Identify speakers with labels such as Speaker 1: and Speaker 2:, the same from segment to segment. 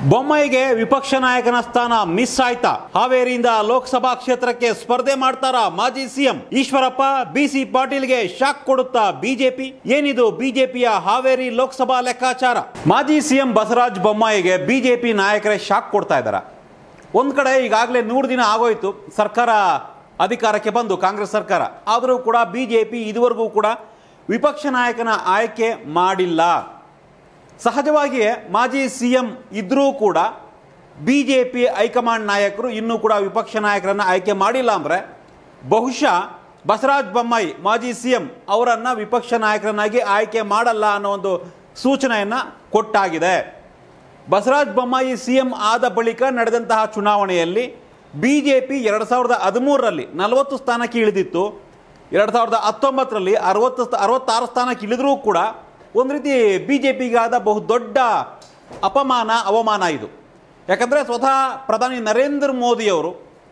Speaker 1: ಬೊಮ್ಮಾಯಿಗೆ ವಿಪಕ್ಷ ನಾಯಕನ ಸ್ಥಾನ ಮಿಸ್ ಆಯ್ತಾ ಹಾವೇರಿಯಿಂದ ಲೋಕಸಭಾ ಕ್ಷೇತ್ರಕ್ಕೆ ಸ್ಪರ್ಧೆ ಮಾಡ್ತಾರಾ ಮಾಜಿ ಸಿಎಂ ಈಶ್ವರಪ್ಪ ಬಿಸಿ ಪಾಟೀಲ್ಗೆ ಶಾಕ್ ಕೊಡುತ್ತಾ ಬಿಜೆಪಿ ಏನಿದು ಬಿಜೆಪಿಯ ಹಾವೇರಿ ಲೋಕಸಭಾ ಲೆಕ್ಕಾಚಾರ ಮಾಜಿ ಸಿಎಂ ಬಸವರಾಜ ಬೊಮ್ಮಾಯಿಗೆ ಬಿಜೆಪಿ ನಾಯಕರೇ ಶಾಕ್ ಕೊಡ್ತಾ ಇದ್ದಾರೆ ಒಂದ್ ಕಡೆ ಈಗಾಗಲೇ ನೂರು ದಿನ ಆಗೋಯ್ತು ಸರ್ಕಾರ ಅಧಿಕಾರಕ್ಕೆ ಬಂದು ಕಾಂಗ್ರೆಸ್ ಸರ್ಕಾರ ಆದರೂ ಕೂಡ ಬಿಜೆಪಿ ಇದುವರೆಗೂ ಕೂಡ ವಿಪಕ್ಷ ನಾಯಕನ ಆಯ್ಕೆ ಮಾಡಿಲ್ಲ ಸಹಜವಾಗಿಯೇ ಮಾಜಿ ಸಿ ಎಂ ಇದ್ರೂ ಕೂಡ ಬಿ ಜೆ ಪಿ ಹೈಕಮಾಂಡ್ ನಾಯಕರು ಇನ್ನೂ ಕೂಡ ವಿಪಕ್ಷ ನಾಯಕರನ್ನು ಆಯ್ಕೆ ಮಾಡಿಲ್ಲ ಅಂದರೆ ಬಹುಶಃ ಬಸವರಾಜ ಬೊಮ್ಮಾಯಿ ಮಾಜಿ ಸಿ ಎಂ ಅವರನ್ನು ವಿಪಕ್ಷ ನಾಯಕರನ್ನಾಗಿ ಆಯ್ಕೆ ಮಾಡಲ್ಲ ಅನ್ನೋ ಒಂದು ಸೂಚನೆಯನ್ನು ಕೊಟ್ಟಾಗಿದೆ ಬಸವರಾಜ ಬೊಮ್ಮಾಯಿ ಸಿ ಎಂ ಆದ ಬಳಿಕ ನಡೆದಂತಹ ಚುನಾವಣೆಯಲ್ಲಿ ಬಿ ಜೆ ಪಿ ಎರಡು ಸಾವಿರದ ಹದಿಮೂರರಲ್ಲಿ ನಲವತ್ತು ಸ್ಥಾನಕ್ಕೆ ಇಳಿದಿತ್ತು ಎರಡು ಸಾವಿರದ ಹತ್ತೊಂಬತ್ತರಲ್ಲಿ ಅರವತ್ತು ಸ್ಥ- ಅರವತ್ತಾರು ಸ್ಥಾನಕ್ಕೆ ಇಳಿದ್ರೂ ಕೂಡ ಒಂದು ರೀತಿ ಬಿ ಜೆ ಪಿಗಾದ ಬಹುದೊಡ್ಡ ಅಪಮಾನ ಅವಮಾನ ಇದು ಯಾಕಂದರೆ ಸ್ವತಃ ಪ್ರಧಾನಿ ನರೇಂದ್ರ ಮೋದಿಯವರು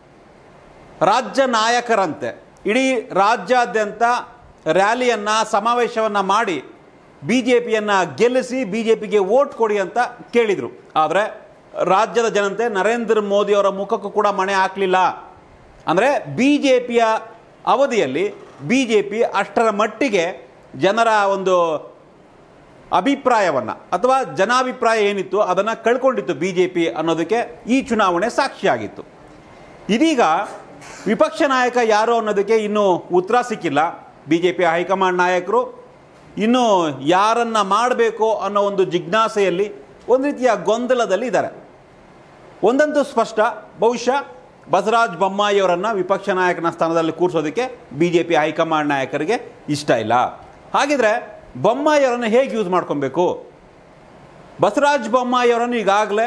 Speaker 1: ರಾಜ್ಯ ನಾಯಕರಂತೆ ಇಡೀ ರಾಜ್ಯಾದ್ಯಂತ ರ್ಯಾಲಿಯನ್ನು ಸಮಾವೇಶವನ್ನು ಮಾಡಿ ಬಿ ಜೆ ಪಿಯನ್ನು ಗೆಲ್ಲಿಸಿ ಬಿ ಜೆ ಪಿಗೆ ವೋಟ್ ಕೊಡಿ ಅಂತ ಕೇಳಿದರು ಆದರೆ ರಾಜ್ಯದ ಜನತೆ ನರೇಂದ್ರ ಮೋದಿಯವರ ಮುಖಕ್ಕೂ ಕೂಡ ಮಣೆ ಹಾಕಲಿಲ್ಲ ಅಂದರೆ ಬಿ ಜೆ ಪಿಯ ಅವಧಿಯಲ್ಲಿ ಬಿ ಜೆ ಪಿ ಅಷ್ಟರ ಮಟ್ಟಿಗೆ ಜನರ ಒಂದು ಅಭಿಪ್ರಾಯವನ್ನು ಅಥವಾ ಜನಾಭಿಪ್ರಾಯ ಏನಿತ್ತು ಅದನ್ನು ಕಳ್ಕೊಂಡಿತ್ತು ಬಿ ಜೆ ಪಿ ಅನ್ನೋದಕ್ಕೆ ಈ ಚುನಾವಣೆ ಸಾಕ್ಷಿಯಾಗಿತ್ತು ಇದೀಗ ವಿಪಕ್ಷ ನಾಯಕ ಯಾರು ಅನ್ನೋದಕ್ಕೆ ಇನ್ನೂ ಉತ್ತರ ಸಿಕ್ಕಿಲ್ಲ ಬಿ ಜೆ ಪಿ ಹೈಕಮಾಂಡ್ ನಾಯಕರು ಇನ್ನೂ ಯಾರನ್ನ ಮಾಡಬೇಕು ಅನ್ನೋ ಒಂದು ಜಿಜ್ಞಾಸೆಯಲ್ಲಿ ಒಂದು ರೀತಿಯ ಗೊಂದಲದಲ್ಲಿ ಇದ್ದಾರೆ ಒಂದಂತೂ ಸ್ಪಷ್ಟ ಬಹುಶಃ ಬಸವರಾಜ ಬೊಮ್ಮಾಯಿಯವರನ್ನು ವಿಪಕ್ಷ ನಾಯಕನ ಸ್ಥಾನದಲ್ಲಿ ಕೂರಿಸೋದಕ್ಕೆ ಬಿ ಜೆ ಪಿ ಹೈಕಮಾಂಡ್ ನಾಯಕರಿಗೆ ಇಷ್ಟ ಇಲ್ಲ ಹಾಗಿದ್ರೆ ಬೊಮ್ಮಾಯಿಯವರನ್ನು ಹೇಗೆ ಯೂಸ್ ಮಾಡ್ಕೊಬೇಕು ಬಸವರಾಜ ಬೊಮ್ಮಾಯಿಯವರನ್ನು ಈಗಾಗಲೇ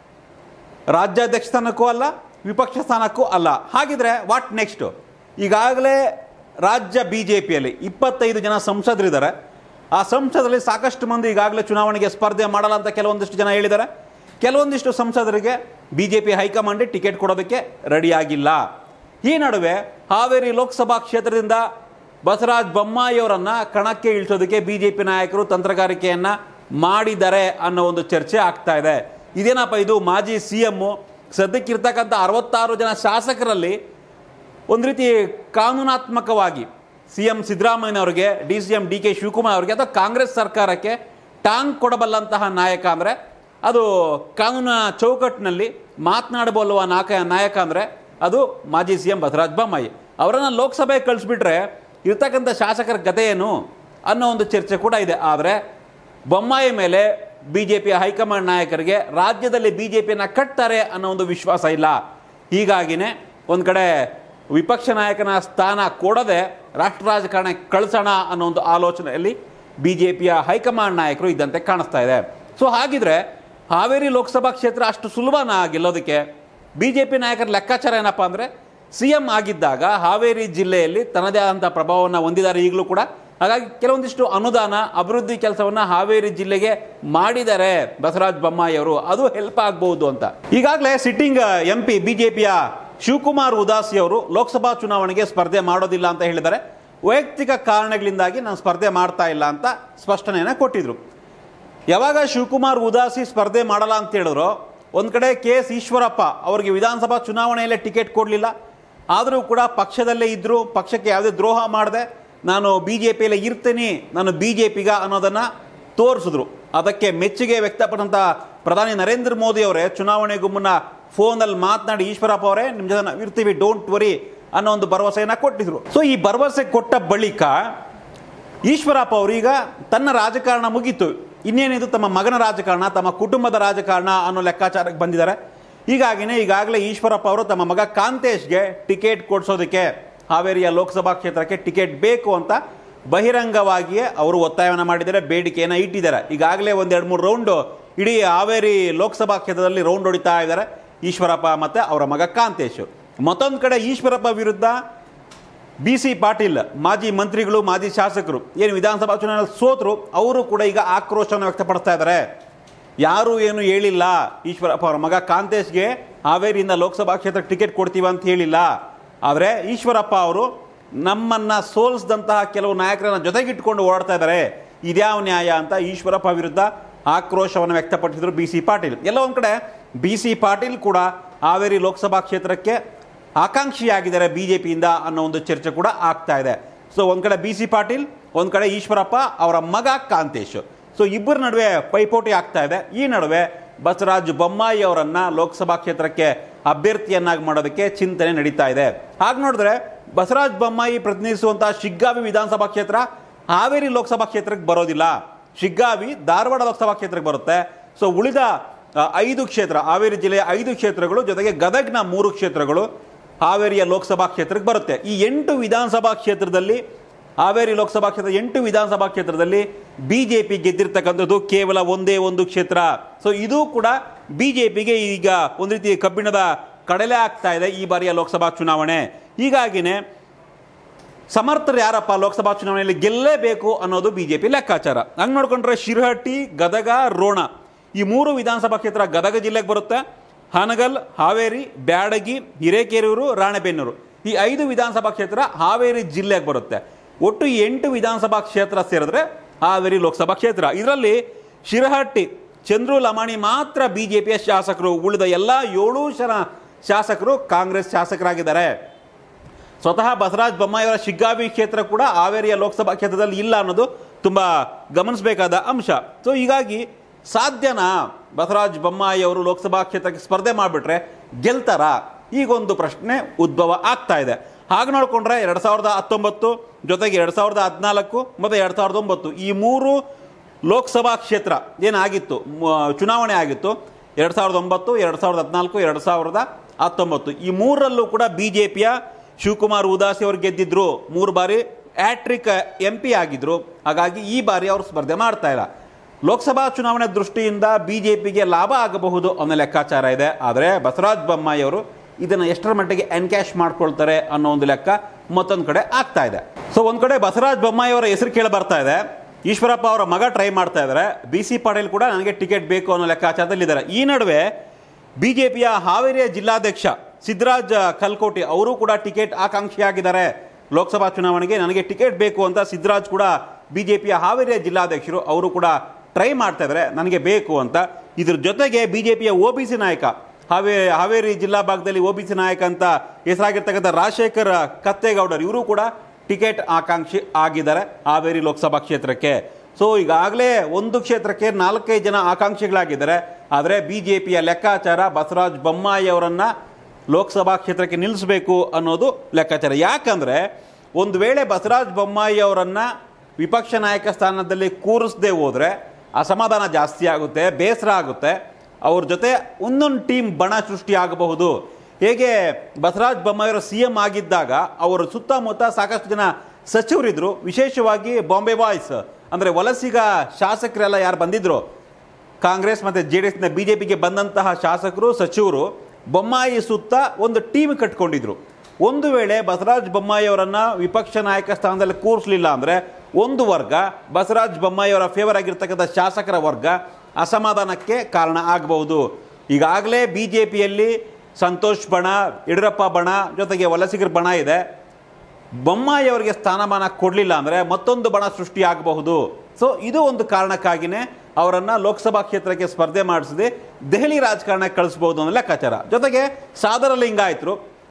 Speaker 1: ರಾಜ್ಯಾಧ್ಯಕ್ಷ ಸ್ಥಾನಕ್ಕೂ ಅಲ್ಲ ವಿಪಕ್ಷ ಸ್ಥಾನಕ್ಕೂ ಅಲ್ಲ ಹಾಗಿದ್ರೆ ವಾಟ್ ನೆಕ್ಸ್ಟು ಈಗಾಗಲೇ ರಾಜ್ಯ ಬಿ ಜೆ ಪಿಯಲ್ಲಿ ಇಪ್ಪತ್ತೈದು ಜನ ಸಂಸದರಿದ್ದಾರೆ ಆ ಸಂಸದರಲ್ಲಿ ಸಾಕಷ್ಟು ಮಂದಿ ಈಗಾಗಲೇ ಚುನಾವಣೆಗೆ ಸ್ಪರ್ಧೆ ಮಾಡಲ್ಲ ಅಂತ ಕೆಲವೊಂದಿಷ್ಟು ಜನ ಹೇಳಿದ್ದಾರೆ ಕೆಲವೊಂದಿಷ್ಟು ಸಂಸದರಿಗೆ B J P high command ticket ಕೊಡೋದಕ್ಕೆ ರೆಡಿಯಾಗಿಲ್ಲ ಈ ನಡುವೆ ಹಾವೇರಿ ಲೋಕಸಭಾ ಕ್ಷೇತ್ರದಿಂದ ಬಸವರಾಜ ಬೊಮ್ಮಾಯಿಯವರನ್ನ ಕಣಕ್ಕೆ ಇಳಿಸೋದಕ್ಕೆ ಬಿ ಜೆ ಪಿ ನಾಯಕರು ತಂತ್ರಗಾರಿಕೆಯನ್ನ ಮಾಡಿದ್ದಾರೆ ಅನ್ನೋ ಒಂದು ಚರ್ಚೆ ಆಗ್ತಾ ಇದೆ ಇದೇನಪ್ಪ ಇದು ಮಾಜಿ ಸಿ ಎಮ್ಮು ಸದ್ಯಕ್ಕಿರ್ತಕ್ಕಂಥ ಅರವತ್ತಾರು ಜನ ಶಾಸಕರಲ್ಲಿ ಒಂದು ರೀತಿ ಕಾನೂನಾತ್ಮಕವಾಗಿ ಸಿ ಎಂ ಸಿದ್ದರಾಮಯ್ಯನವರಿಗೆ D C M D K Shivakumar ಅವರಿಗೆ ಅಥವಾ ಕಾಂಗ್ರೆಸ್ ಸರ್ಕಾರಕ್ಕೆ ಟಾಂಗ್ ಕೊಡಬಲ್ಲಂತಹ ನಾಯಕ ಅಂದರೆ ಅದು ಕಾನೂನ ಚೌಕಟ್ಟಿನಲ್ಲಿ ಮಾತನಾಡಬಲ್ಲುವ ನಾಯಕ ನಾಯಕ ಅಂದರೆ ಅದು ಮಾಜಿ ಸಿ ಎಂ ಬಸವರಾಜ ಬೊಮ್ಮಾಯಿ ಅವರನ್ನು ಲೋಕಸಭೆಗೆ ಕಳಿಸ್ಬಿಟ್ರೆ ಇರ್ತಕ್ಕಂಥ ಶಾಸಕರ ಗತೆ ಏನು ಅನ್ನೋ ಒಂದು ಚರ್ಚೆ ಕೂಡ ಇದೆ ಆದರೆ ಬೊಮ್ಮಾಯಿ ಮೇಲೆ ಬಿ ಜೆ ಪಿಯ ಹೈಕಮಾಂಡ್ ನಾಯಕರಿಗೆ ರಾಜ್ಯದಲ್ಲಿ ಬಿ ಜೆ ಪಿಯನ್ನು ಕಟ್ತಾರೆ ಅನ್ನೋ ಒಂದು ವಿಶ್ವಾಸ ಇಲ್ಲ ಹೀಗಾಗಿನೇ ಒಂದು ಕಡೆ ವಿಪಕ್ಷ ನಾಯಕನ ಸ್ಥಾನ ಕೊಡದೆ ರಾಷ್ಟ್ರ ರಾಜಕಾರಣಕ್ಕೆ ಕಳಿಸೋಣ ಅನ್ನೋ ಒಂದು ಆಲೋಚನೆಯಲ್ಲಿ ಬಿ ಜೆ ಪಿಯ ಹೈಕಮಾಂಡ್ ನಾಯಕರು ಇದ್ದಂತೆ ಕಾಣಿಸ್ತಾ ಇದೆ ಸೊ ಹಾಗಿದ್ರೆ ಹಾವೇರಿ ಲೋಕಸಭಾ ಕ್ಷೇತ್ರ ಅಷ್ಟು ಸುಲಭನಾ ಗೆಲ್ಲೋದಕ್ಕೆ ಬಿ ಜೆ ಪಿ ನಾಯಕರ ಲೆಕ್ಕಾಚಾರ ಏನಪ್ಪ ಅಂದರೆ ಸಿ ಎಂ ಆಗಿದ್ದಾಗ ಹಾವೇರಿ ಜಿಲ್ಲೆಯಲ್ಲಿ ತನ್ನದೇ ಆದಂಥ ಪ್ರಭಾವವನ್ನು ಹೊಂದಿದ್ದಾರೆ ಈಗಲೂ ಕೂಡ ಹಾಗಾಗಿ ಕೆಲವೊಂದಿಷ್ಟು ಅನುದಾನ ಅಭಿವೃದ್ಧಿ ಕೆಲಸವನ್ನ ಹಾವೇರಿ ಜಿಲ್ಲೆಗೆ ಮಾಡಿದ್ದಾರೆ ಬಸವರಾಜ ಬೊಮ್ಮಾಯಿ ಅವರು ಅದು ಹೆಲ್ಪ್ ಆಗಬಹುದು ಅಂತ ಈಗಾಗಲೇ ಸಿಟ್ಟಿಂಗ್ ಎಂ ಪಿ ಬಿಜೆಪಿಯ ಶಿವಕುಮಾರ್ ಉದಾಸಿ ಅವರು ಲೋಕಸಭಾ ಚುನಾವಣೆಗೆ ಸ್ಪರ್ಧೆ ಮಾಡೋದಿಲ್ಲ ಅಂತ ಹೇಳಿದ್ದಾರೆ ವೈಯಕ್ತಿಕ ಕಾರಣಗಳಿಂದಾಗಿ ನಾನು ಸ್ಪರ್ಧೆ ಮಾಡ್ತಾ ಇಲ್ಲ ಅಂತ ಸ್ಪಷ್ಟನೆಯನ್ನು ಕೊಟ್ಟಿದ್ರು ಯಾವಾಗ ಶಿವಕುಮಾರ್ ಉದಾಸಿ ಸ್ಪರ್ಧೆ ಮಾಡಲ್ಲ ಅಂತ ಹೇಳಿದ್ರು ಒಂದು ಕಡೆ ಕೆ ಎಸ್ ಈಶ್ವರಪ್ಪ ಅವರಿಗೆ ವಿಧಾನಸಭಾ ಚುನಾವಣೆಯಲ್ಲೇ ಟಿಕೆಟ್ ಕೊಡಲಿಲ್ಲ ಆದರೂ ಕೂಡ ಪಕ್ಷದಲ್ಲೇ ಇದ್ದರು ಪಕ್ಷಕ್ಕೆ ಯಾವುದೇ ದ್ರೋಹ ಮಾಡದೆ ನಾನು ಬಿ ಜೆ ಪಿಯಲ್ಲೇ ಇರ್ತೀನಿ ನಾನು ಬಿ ಜೆ ಪಿಗ ಅನ್ನೋದನ್ನು ತೋರಿಸಿದ್ರು ಅದಕ್ಕೆ ಮೆಚ್ಚುಗೆ ವ್ಯಕ್ತಪಟ್ಟಂಥ ಪ್ರಧಾನಿ ನರೇಂದ್ರ ಮೋದಿ ಅವರೇ ಚುನಾವಣೆಗೂ ಮುನ್ನ ಫೋನಲ್ಲಿ ಮಾತನಾಡಿ ಈಶ್ವರಪ್ಪ ಅವರೇ ನಿಮ್ಮ ಜೊತೆ ನಾವು ಇರ್ತೀವಿ ಡೋಂಟ್ ವರಿ ಅನ್ನೋ ಒಂದು ಭರವಸೆಯನ್ನು ಕೊಟ್ಟಿದ್ರು ಸೊ ಈ ಭರವಸೆ ಕೊಟ್ಟ ಬಳಿಕ ಈಶ್ವರಪ್ಪ ಅವರೀಗ ತನ್ನ ರಾಜಕಾರಣ ಮುಗೀತು ಇನ್ನೇನಿದು ತಮ್ಮ ಮಗನ ರಾಜಕಾರಣ ತಮ್ಮ ಕುಟುಂಬದ ರಾಜಕಾರಣ ಅನ್ನೋ ಲೆಕ್ಕಾಚಾರಕ್ಕೆ ಬಂದಿದ್ದಾರೆ ಹೀಗಾಗಿನೇ ಈಗಾಗಲೇ ಈಶ್ವರಪ್ಪ ಅವರು ತಮ್ಮ ಮಗ ಕಾಂತೇಶ್ಗೆ ಟಿಕೆಟ್ ಕೊಡಿಸೋದಕ್ಕೆ ಹಾವೇರಿಯ ಲೋಕಸಭಾ ಕ್ಷೇತ್ರಕ್ಕೆ ಟಿಕೆಟ್ ಬೇಕು ಅಂತ ಬಹಿರಂಗವಾಗಿಯೇ ಅವರು ಒತ್ತಾಯವನ್ನು ಮಾಡಿದ್ದಾರೆ ಬೇಡಿಕೆಯನ್ನು ಇಟ್ಟಿದ್ದಾರೆ ಈಗಾಗಲೇ ಒಂದೆರಡು ಮೂರು ರೌಂಡು ಇಡೀ ಹಾವೇರಿ ಲೋಕಸಭಾ ಕ್ಷೇತ್ರದಲ್ಲಿ ರೌಂಡ್ ಹೊಡಿತಾ ಇದ್ದಾರೆ ಈಶ್ವರಪ್ಪ ಮತ್ತು ಅವರ ಮಗ ಕಾಂತೇಶ್ ಮತ್ತೊಂದು ಕಡೆ ಈಶ್ವರಪ್ಪ ವಿರುದ್ಧ ಬಿ ಸಿ ಪಾಟೀಲ್ ಮಾಜಿ ಮಂತ್ರಿಗಳು ಮಾಜಿ ಶಾಸಕರು ಏನು ವಿಧಾನಸಭಾ ಚುನಾವಣೆಯಲ್ಲಿ ಸೋತರು ಅವರು ಕೂಡ ಈಗ ಆಕ್ರೋಶವನ್ನು ವ್ಯಕ್ತಪಡಿಸ್ತಾ ಇದ್ದಾರೆ ಯಾರೂ ಏನು ಹೇಳಿಲ್ಲ ಈಶ್ವರಪ್ಪ ಅವರ ಮಗ ಕಾಂತೇಶ್ಗೆ ಹಾವೇರಿಯಿಂದ ಲೋಕಸಭಾ ಕ್ಷೇತ್ರಕ್ಕೆ ಟಿಕೆಟ್ ಕೊಡ್ತೀವಿ ಅಂತ ಹೇಳಿಲ್ಲ ಆದರೆ ಈಶ್ವರಪ್ಪ ಅವರು ನಮ್ಮನ್ನ ಸೋಲಿಸಿದಂತಹ ಕೆಲವು ನಾಯಕರನ್ನ ಜೊತೆಗಿಟ್ಕೊಂಡು ಓಡಾಡ್ತಾ ಇದ್ದಾರೆ ಇದ್ಯಾವ ನ್ಯಾಯ ಅಂತ ಈಶ್ವರಪ್ಪ ವಿರುದ್ಧ ಆಕ್ರೋಶವನ್ನು ವ್ಯಕ್ತಪಡಿಸಿದ್ರು ಬಿ ಸಿ ಪಾಟೀಲ್ ಎಲ್ಲ ಒಂದು ಕಡೆ ಬಿ ಸಿ ಪಾಟೀಲ್ ಕೂಡ ಹಾವೇರಿ ಲೋಕಸಭಾ ಕ್ಷೇತ್ರಕ್ಕೆ ಆಕಾಂಕ್ಷಿಯಾಗಿದ್ದಾರೆ ಬಿ ಜೆ ಪಿಯಿಂದ ಅನ್ನೋ ಒಂದು ಚರ್ಚೆ ಕೂಡ ಆಗ್ತಾ ಇದೆ ಸೊ ಒಂದು ಕಡೆ ಬಿ ಸಿ ಪಾಟೀಲ್ ಒಂದು ಕಡೆ ಈಶ್ವರಪ್ಪ ಅವರ ಮಗ ಕಾಂತೇಶ್ ಸೊ ಇಬ್ಬರ ನಡುವೆ ಪೈಪೋಟಿ ಆಗ್ತಾ ಇದೆ ಈ ನಡುವೆ ಬಸವರಾಜ ಬೊಮ್ಮಾಯಿ ಅವರನ್ನ ಲೋಕಸಭಾ ಕ್ಷೇತ್ರಕ್ಕೆ ಅಭ್ಯರ್ಥಿಯನ್ನಾಗಿ ಮಾಡೋದಕ್ಕೆ ಚಿಂತನೆ ನಡೀತಾ ಇದೆ ಹಾಗೆ ನೋಡಿದ್ರೆ ಬಸವರಾಜ ಬೊಮ್ಮಾಯಿ ಪ್ರತಿನಿಧಿಸುವಂತಹ ಶಿಗ್ಗಾವಿ ವಿಧಾನಸಭಾ ಕ್ಷೇತ್ರ ಹಾವೇರಿ ಲೋಕಸಭಾ ಕ್ಷೇತ್ರಕ್ಕೆ ಬರೋದಿಲ್ಲ ಶಿಗ್ಗಾವಿ ಧಾರವಾಡ ಲೋಕಸಭಾ ಕ್ಷೇತ್ರಕ್ಕೆ ಬರುತ್ತೆ ಸೊ ಉಳಿದ ಆ, ಐದು ಕ್ಷೇತ್ರ ಹಾವೇರಿ ಜಿಲ್ಲೆಯ ಐದು ಕ್ಷೇತ್ರಗಳು ಜೊತೆಗೆ ಗದಗ್ನ ಮೂರು ಕ್ಷೇತ್ರಗಳು ಹಾವೇರಿಯ ಲೋಕಸಭಾ ಕ್ಷೇತ್ರಕ್ಕೆ ಬರುತ್ತೆ ಈ ಎಂಟು ವಿಧಾನಸಭಾ ಕ್ಷೇತ್ರದಲ್ಲಿ ಹಾವೇರಿ ಲೋಕಸಭಾ ಕ್ಷೇತ್ರ ಎಂಟು ವಿಧಾನಸಭಾ ಕ್ಷೇತ್ರದಲ್ಲಿ ಬಿಜೆಪಿ ಗೆದ್ದಿರ್ತಕ್ಕಂಥದ್ದು ಕೇವಲ ಒಂದೇ ಒಂದು ಕ್ಷೇತ್ರ ಸೊ ಇದು ಕೂಡ ಬಿಜೆಪಿಗೆ ಈಗ ಒಂದು ರೀತಿ ಕಬ್ಬಿಣದ ಕಡಲೆ ಆಗ್ತಾ ಇದೆ ಈ ಬಾರಿಯ ಲೋಕಸಭಾ ಚುನಾವಣೆ ಹೀಗಾಗಿನೇ ಸಮರ್ಥರು ಯಾರಪ್ಪ ಲೋಕಸಭಾ ಚುನಾವಣೆಯಲ್ಲಿ ಗೆಲ್ಲೇಬೇಕು ಅನ್ನೋದು ಬಿಜೆಪಿ ಲೆಕ್ಕಾಚಾರ ಹಂಗೆ ನೋಡ್ಕೊಂಡ್ರೆ ಶಿರಹಟ್ಟಿ ಗದಗ ರೋಣ ಈ ಮೂರು ವಿಧಾನಸಭಾ ಕ್ಷೇತ್ರ ಗದಗ ಜಿಲ್ಲೆಗೆ ಬರುತ್ತೆ ಹಾನಗಲ್ ಹಾವೇರಿ ಬ್ಯಾಡಗಿ ಹಿರೇಕೆರೂರು ರಾಣೆಬೆನ್ನೂರು ಈ ಐದು ವಿಧಾನಸಭಾ ಕ್ಷೇತ್ರ ಹಾವೇರಿ ಜಿಲ್ಲೆಗೆ ಬರುತ್ತೆ ಒಟ್ಟು ಈ ಎಂಟು ವಿಧಾನಸಭಾ ಕ್ಷೇತ್ರ ಸೇರಿದ್ರೆ ಹಾವೇರಿ ಲೋಕಸಭಾ ಕ್ಷೇತ್ರ ಇದರಲ್ಲಿ ಶಿರಹಟ್ಟಿ ಚಂದ್ರು ಲಮಾಣಿ ಮಾತ್ರ ಬಿಜೆಪಿಯ ಶಾಸಕರು ಉಳಿದ ಎಲ್ಲ ಏಳು ಜನ ಶಾಸಕರು ಕಾಂಗ್ರೆಸ್ ಶಾಸಕರಾಗಿದ್ದಾರೆ ಸ್ವತಃ ಬಸವರಾಜ ಬೊಮ್ಮಾಯಿಯವರ ಶಿಗ್ಗಾವಿ ಕ್ಷೇತ್ರ ಕೂಡ ಹಾವೇರಿಯ ಲೋಕಸಭಾ ಕ್ಷೇತ್ರದಲ್ಲಿ ಇಲ್ಲ ಅನ್ನೋದು ತುಂಬ ಗಮನಿಸಬೇಕಾದ ಅಂಶ ಸೊ ಹೀಗಾಗಿ ಸಾಧ್ಯನಾ ಬಸವರಾಜ ಬೊಮ್ಮಾಯಿ ಅವರು ಲೋಕಸಭಾ ಕ್ಷೇತ್ರಕ್ಕೆ ಸ್ಪರ್ಧೆ ಮಾಡಿಬಿಟ್ರೆ ಗೆಲ್ತಾರಾ ಈಗೊಂದು ಪ್ರಶ್ನೆ ಉದ್ಭವ ಆಗ್ತಾ ಇದೆ ಹಾಗೆ ನೋಡಿಕೊಂಡ್ರೆ ಎರಡು ಸಾವಿರದ ಹತ್ತೊಂಬತ್ತು ಜೊತೆಗೆ ಎರಡು ಸಾವಿರದ ಹದಿನಾಲ್ಕು ಮತ್ತು ಎರಡು ಸಾವಿರದ ಒಂಬತ್ತು ಈ ಮೂರು ಲೋಕಸಭಾ ಕ್ಷೇತ್ರ ಏನಾಗಿತ್ತು ಮ- ಚುನಾವಣೆ ಆಗಿತ್ತು ಎರಡು ಸಾವಿರದ ಒಂಬತ್ತು ಎರಡು ಸಾವಿರದ ಹದಿನಾಲ್ಕು ಎರಡು ಸಾವಿರದ ಹತ್ತೊಂಬತ್ತು ಈ ಮೂರರಲ್ಲೂ ಕೂಡ ಬಿ ಜೆ ಪಿಯ ಶಿವಕುಮಾರ್ ಉದಾಸಿ ಅವರು ಗೆದ್ದಿದ್ರು ಮೂರು ಬಾರಿ ಹ್ಯಾಟ್ರಿಕ್ ಎಂ ಪಿ ಆಗಿದ್ರು ಹಾಗಾಗಿ ಈ ಬಾರಿ ಅವರು ಸ್ಪರ್ಧೆ ಮಾಡ್ತಾ ಇಲ್ಲ ಲೋಕಸಭಾ ಚುನಾವಣೆ ದೃಷ್ಟಿಯಿಂದ ಬಿ ಜೆ ಪಿಗೆ ಲಾಭ ಆಗಬಹುದು ಅನ್ನೋ ಲೆಕ್ಕಾಚಾರ ಇದೆ ಆದರೆ ಬಸವರಾಜ ಬೊಮ್ಮಾಯಿ ಅವರು ಇದನ್ನು ಎಷ್ಟರ ಮಟ್ಟಿಗೆ ಎನ್ಕ್ಯಾಶ್ ಮಾಡ್ಕೊಳ್ತಾರೆ ಅನ್ನೋ ಒಂದು ಲೆಕ್ಕ ಮತ್ತೊಂದು ಕಡೆ ಆಗ್ತಾ ಇದೆ ಸೊ ಒಂದು ಕಡೆ ಬಸವರಾಜ ಬೊಮ್ಮಾಯಿ ಅವರ ಹೆಸರು ಕೇಳಿ ಬರ್ತಾ ಇದೆ ಈಶ್ವರಪ್ಪ ಅವರ ಮಗ ಟ್ರೈ ಮಾಡ್ತಾ ಇದ್ದಾರೆ ಬಿ ಸಿ ಪಾಟೀಲ್ ಕೂಡ ನನಗೆ ಟಿಕೆಟ್ ಬೇಕು ಅನ್ನೋ ಲೆಕ್ಕಾಚಾರದಲ್ಲಿದ್ದಾರೆ ಈ ನಡುವೆ ಬಿಜೆಪಿಯ ಹಾವೇರಿಯ ಜಿಲ್ಲಾಧ್ಯಕ್ಷ ಸಿದ್ದರಾಜ್ ಕಲ್ಕೋಟಿ ಅವರು ಕೂಡ ಟಿಕೆಟ್ ಆಕಾಂಕ್ಷಿಯಾಗಿದ್ದಾರೆ ಲೋಕಸಭಾ ಚುನಾವಣೆಗೆ ನನಗೆ ಟಿಕೆಟ್ ಬೇಕು ಅಂತ ಸಿದ್ದರಾಜ್ ಕೂಡ ಬಿಜೆಪಿಯ ಹಾವೇರಿಯ ಜಿಲ್ಲಾಧ್ಯಕ್ಷರು ಅವರು ಕೂಡ ಟ್ರೈ ಮಾಡ್ತಾ ಇದ್ದಾರೆ ನನಗೆ ಬೇಕು ಅಂತ ಇದ್ರ ಜೊತೆಗೆ ಬಿಜೆಪಿಯ ಒ ಬಿ ಸಿ ನಾಯಕ ಹಾವೇ ಹಾವೇರಿ ಜಿಲ್ಲಾ ಭಾಗದಲ್ಲಿ ಒ ಬಿ ಸಿ ನಾಯಕ ಅಂತ ಹೆಸರಾಗಿರ್ತಕ್ಕಂಥ ರಾಜಶೇಖರ್ ಕತ್ತೇಗೌಡರ್ ಇವರು ಕೂಡ ಟಿಕೆಟ್ ಆಕಾಂಕ್ಷಿ ಆಗಿದ್ದಾರೆ ಹಾವೇರಿ ಲೋಕಸಭಾ ಕ್ಷೇತ್ರಕ್ಕೆ ಸೊ ಈಗಾಗಲೇ ಒಂದು ಕ್ಷೇತ್ರಕ್ಕೆ ನಾಲ್ಕೈದು ಜನ ಆಕಾಂಕ್ಷಿಗಳಾಗಿದ್ದಾರೆ ಆದರೆ ಬಿ ಜೆ ಪಿಯ ಲೆಕ್ಕಾಚಾರ ಬಸವರಾಜ ಬೊಮ್ಮಾಯಿ ಅವರನ್ನ ಲೋಕಸಭಾ ಕ್ಷೇತ್ರಕ್ಕೆ ನಿಲ್ಲಿಸಬೇಕು ಅನ್ನೋದು ಲೆಕ್ಕಾಚಾರ ಯಾಕಂದ್ರೆ ಒಂದು ವೇಳೆ ಬಸವರಾಜ ಬೊಮ್ಮಾಯಿ ಅವರನ್ನ ವಿಪಕ್ಷ ನಾಯಕ ಸ್ಥಾನದಲ್ಲಿ ಕೂರಿಸದೆ ಹೋದ್ರೆ ಅಸಮಾಧಾನ ಜಾಸ್ತಿ ಆಗುತ್ತೆ ಬೇಸರ ಆಗುತ್ತೆ ಅವ್ರ ಜೊತೆ ಒಂದೊಂದು ಟೀಮ್ ಬಣ ಸೃಷ್ಟಿ ಆಗಬಹುದು ಹೇಗೆ ಬಸವರಾಜ ಬೊಮ್ಮಾಯಿಯವರು ಸಿ ಎಂ ಆಗಿದ್ದಾಗ ಅವರ ಸುತ್ತಮುತ್ತ ಸಾಕಷ್ಟು ಜನ ಸಚಿವರಿದ್ರು ವಿಶೇಷವಾಗಿ ಬಾಂಬೆ ಬಾಯ್ಸ್ ಅಂದರೆ ವಲಸಿಗ ಶಾಸಕರೆಲ್ಲ ಯಾರು ಬಂದಿದ್ರು ಕಾಂಗ್ರೆಸ್ ಮತ್ತು ಜೆ ಡಿ ಎಸ್ನ ಬಿ ಜೆ ಪಿಗೆ ಬಂದಂತಹ ಶಾಸಕರು ಸಚಿವರು ಬೊಮ್ಮಾಯಿ ಸುತ್ತ ಒಂದು ಟೀಮ್ ಕಟ್ಕೊಂಡಿದ್ರು ಒಂದು ವೇಳೆ ಬಸವರಾಜ ಬೊಮ್ಮಾಯಿ ಅವರನ್ನ ವಿಪಕ್ಷ ನಾಯಕ ಸ್ಥಾನದಲ್ಲಿ ಕೂರಿಸಲಿಲ್ಲ ಅಂದರೆ ಒಂದು ವರ್ಗ ಬಸವರಾಜ ಬೊಮ್ಮಾಯಿ ಅವರ ಫೇವರ್ ಆಗಿರ್ತಕ್ಕಂಥ ಶಾಸಕರ ವರ್ಗ ಅಸಮಾಧಾನಕ್ಕೆ ಕಾರಣ ಆಗಬಹುದು ಈಗಾಗಲೇ ಬಿ ಜೆ ಪಿಯಲ್ಲಿ ಸಂತೋಷ್ ಬಣ ಯಡಿಯೂರಪ್ಪ ಬಣ ಜೊತೆಗೆ ವಲಸಿಗರ ಬಣ ಇದೆ ಬೊಮ್ಮಾಯಿ ಅವರಿಗೆ ಸ್ಥಾನಮಾನ ಕೊಡಲಿಲ್ಲ ಅಂದರೆ ಮತ್ತೊಂದು ಬಣ ಸೃಷ್ಟಿ ಆಗಬಹುದು ಸೊ ಇದು ಒಂದು ಕಾರಣಕ್ಕಾಗಿಯೇ ಅವರನ್ನು ಲೋಕಸಭಾ ಕ್ಷೇತ್ರಕ್ಕೆ ಸ್ಪರ್ಧೆ ಮಾಡಿಸದೆ ದೆಹಲಿ ರಾಜಕಾರಣಕ್ಕೆ ಕಳಿಸ್ಬೋದು ಅನ್ನೋ ಲೆಕ್ಕಾಚಾರ ಜೊತೆಗೆ ಸಾದರ ಲಿಂಗಾಯತರು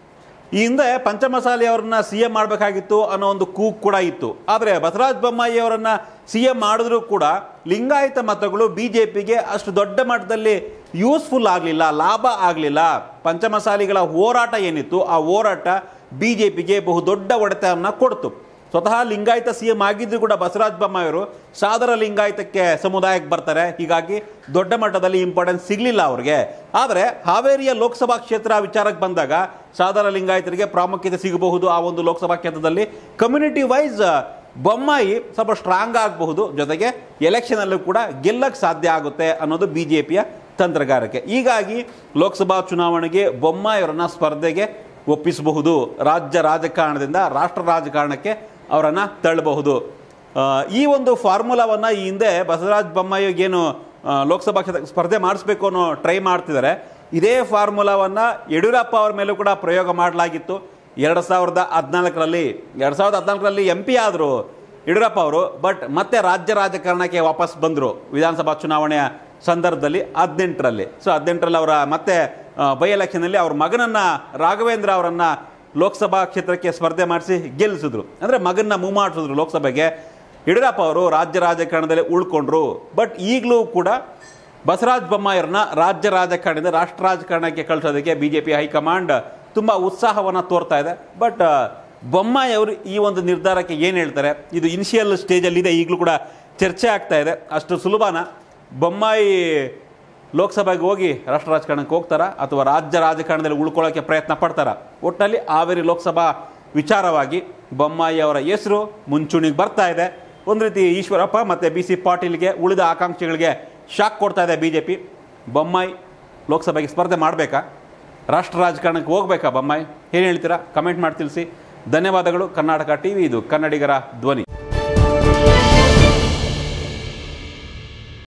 Speaker 1: ಈ ಹಿಂದೆ ಪಂಚಮಸಾಲಿ ಅವರನ್ನ ಸಿ ಎಂ ಮಾಡಬೇಕಾಗಿತ್ತು ಅನ್ನೋ ಒಂದು ಕೂಗ್ ಕೂಡ ಇತ್ತು ಆದರೆ ಬಸವರಾಜ ಬೊಮ್ಮಾಯಿ ಅವರನ್ನ ಸಿ ಎಂ ಮಾಡಿದ್ರೂ ಕೂಡ ಲಿಂಗಾಯತ ಮತಗಳು ಬಿ ಜೆ ಪಿಗೆ ಅಷ್ಟು ದೊಡ್ಡ ಮಟ್ಟದಲ್ಲಿ ಯೂಸ್ಫುಲ್ ಆಗಲಿಲ್ಲ ಲಾಭ ಆಗಲಿಲ್ಲ ಪಂಚಮಸಾಲಿಗಳ ಹೋರಾಟ ಏನಿತ್ತು ಆ ಹೋರಾಟ ಬಿ ಜೆ ಪಿಗೆ ಬಹು ದೊಡ್ಡ ಹೊಡೆತವನ್ನು ಕೊಡ್ತು ಸ್ವತಃ ಲಿಂಗಾಯತ ಸಿ ಎಂ ಆಗಿದ್ರು ಕೂಡ ಬಸವರಾಜ ಬೊಮ್ಮಾಯಿಯವರು ಸಾದರ ಲಿಂಗಾಯತಕ್ಕೆ ಸಮುದಾಯಕ್ಕೆ ಬರ್ತಾರೆ ಹೀಗಾಗಿ ದೊಡ್ಡ ಮಟ್ಟದಲ್ಲಿ ಇಂಪಾರ್ಟೆನ್ಸ್ ಸಿಗಲಿಲ್ಲ ಅವ್ರಿಗೆ ಆದರೆ ಹಾವೇರಿಯ ಲೋಕಸಭಾ ಕ್ಷೇತ್ರ ವಿಚಾರಕ್ಕೆ ಬಂದಾಗ ಸಾದರ ಲಿಂಗಾಯತರಿಗೆ ಪ್ರಾಮುಖ್ಯತೆ ಸಿಗಬಹುದು ಆ ಒಂದು ಲೋಕಸಭಾ ಕ್ಷೇತ್ರದಲ್ಲಿ ಕಮ್ಯುನಿಟಿ ವೈಸ್ ಬೊಮ್ಮಾಯಿ ಸ್ವಲ್ಪ ಸ್ಟ್ರಾಂಗ್ ಆಗಬಹುದು ಜೊತೆಗೆ ಎಲೆಕ್ಷನಲ್ಲೂ ಕೂಡ ಗೆಲ್ಲಕ್ಕೆ ಸಾಧ್ಯ ಆಗುತ್ತೆ ಅನ್ನೋದು ಬಿ ಜೆ ಪಿಯ ತಂತ್ರಗಾರಿಕೆ ಹೀಗಾಗಿ ಲೋಕಸಭಾ ಚುನಾವಣೆಗೆ ಬೊಮ್ಮಾಯಿಯವರನ್ನ ಸ್ಪರ್ಧೆಗೆ ಒಪ್ಪಿಸಬಹುದು ರಾಜ್ಯ ರಾಜಕಾರಣದಿಂದ ರಾಷ್ಟ್ರ ರಾಜಕಾರಣಕ್ಕೆ ಅವರನ್ನು ತಳ್ಳಬಹುದು ಆ, ಈ ಒಂದು ಫಾರ್ಮುಲಾವನ್ನು ಈ ಹಿಂದೆ ಬಸವರಾಜ ಬೊಮ್ಮಾಯಿಗೇನು ಆ, ಲೋಕಸಭಾ ಕ್ಷೇತ್ರಕ್ಕೆ ಸ್ಪರ್ಧೆ ಮಾಡಿಸ್ಬೇಕು ಅನ್ನೋ ಟ್ರೈ ಮಾಡ್ತಿದ್ದಾರೆ ಇದೇ ಫಾರ್ಮುಲಾವನ್ನು ಯಡಿಯೂರಪ್ಪ ಅವರ ಮೇಲೂ ಕೂಡ ಪ್ರಯೋಗ ಮಾಡಲಾಗಿತ್ತು ಎರಡು ಸಾವಿರದ ಹದಿನಾಲ್ಕರಲ್ಲಿ ಎರಡು ಸಾವಿರದ ಹದಿನಾಲ್ಕರಲ್ಲಿ ಎಂ ಪಿ ಆದರು ಯಡಿಯೂರಪ್ಪ ಅವರು ಬಟ್ ಮತ್ತೆ ರಾಜ್ಯ ರಾಜಕಾರಣಕ್ಕೆ ವಾಪಸ್ ಬಂದರು ವಿಧಾನಸಭಾ ಚುನಾವಣೆಯ ಸಂದರ್ಭದಲ್ಲಿ ಹದಿನೆಂಟರಲ್ಲಿ ಸೊ ಹದಿನೆಂಟರಲ್ಲಿ ಅವರ ಮತ್ತೆ ಬೈ ಎಲೆಕ್ಷನಲ್ಲಿ ಅವ್ರ ಮಗನನ್ನ ರಾಘವೇಂದ್ರ ಅವರನ್ನ ಲೋಕಸಭಾ ಕ್ಷೇತ್ರಕ್ಕೆ ಸ್ಪರ್ಧೆ ಮಾಡಿಸಿ ಗೆಲ್ಲಿಸಿದ್ರು ಅಂದರೆ ಮಗನ್ನ ಮೂವ್ ಮಾಡಿಸಿದ್ರು ಲೋಕಸಭೆಗೆ ಯಡಿಯೂರಪ್ಪ ಅವರು ರಾಜ್ಯ ರಾಜಕಾರಣದಲ್ಲಿ ಉಳ್ಕೊಂಡ್ರು ಬಟ್ ಈಗಲೂ ಕೂಡ ಬಸವರಾಜ ಬೊಮ್ಮಾಯಿಯವ್ರನ್ನ ರಾಜ್ಯ ರಾಜಕಾರಣದಿಂದ ರಾಷ್ಟ್ರ ರಾಜಕಾರಣಕ್ಕೆ ಕಳಿಸೋದಕ್ಕೆ ಬಿ ಜೆ ಪಿ ಹೈಕಮಾಂಡ್ ತುಂಬ ಉತ್ಸಾಹವನ್ನು ತೋರ್ತಾ ಇದೆ ಬಟ್ ಬೊಮ್ಮಾಯಿ ಅವರು ಈ ಒಂದು ನಿರ್ಧಾರಕ್ಕೆ ಏನು ಹೇಳ್ತಾರೆ ಇದು ಇನಿಷಿಯಲ್ ಸ್ಟೇಜಲ್ಲಿದೆ ಈಗಲೂ ಕೂಡ ಚರ್ಚೆ ಆಗ್ತಾ ಇದೆ ಅಷ್ಟು ಸುಲಭನ ಬೊಮ್ಮಾಯಿ ಲೋಕಸಭೆಗೆ ಹೋಗಿ ರಾಷ್ಟ್ರ ರಾಜಕಾರಣಕ್ಕೆ ಹೋಗ್ತಾರಾ ಅಥವಾ ರಾಜ್ಯ ರಾಜಕಾರಣದಲ್ಲಿ ಉಳ್ಕೊಳ್ಳೋಕ್ಕೆ ಪ್ರಯತ್ನ ಪಡ್ತಾರಾ ಒಟ್ಟಿನಲ್ಲಿ ಹಾವೇರಿ ಲೋಕಸಭಾ ವಿಚಾರವಾಗಿ ಬೊಮ್ಮಾಯಿ ಅವರ ಹೆಸರು ಮುಂಚೂಣಿಗೆ ಬರ್ತಾ ಇದೆ ಒಂದು ರೀತಿ ಈಶ್ವರಪ್ಪ ಮತ್ತು ಬಿ ಸಿ ಪಾಟೀಲ್ಗೆ ಉಳಿದ ಆಕಾಂಕ್ಷಿಗಳಿಗೆ ಶಾಕ್ ಕೊಡ್ತಾ ಇದೆ ಬಿ ಜೆ ಪಿ ಬೊಮ್ಮಾಯಿ ಲೋಕಸಭೆಗೆ ಸ್ಪರ್ಧೆ ಮಾಡಬೇಕಾ ರಾಷ್ಟ್ರ ರಾಜಕಾರಣಕ್ಕೆ ಹೋಗ್ಬೇಕಾ ಬೊಮ್ಮಾಯಿ ಏನು ಹೇಳ್ತೀರಾ ಕಮೆಂಟ್ ಮಾಡಿ ತಿಳಿಸಿ ಧನ್ಯವಾದಗಳು ಕರ್ನಾಟಕ ಟಿ ವಿ ಇದು ಕನ್ನಡಿಗರ ಧ್ವನಿ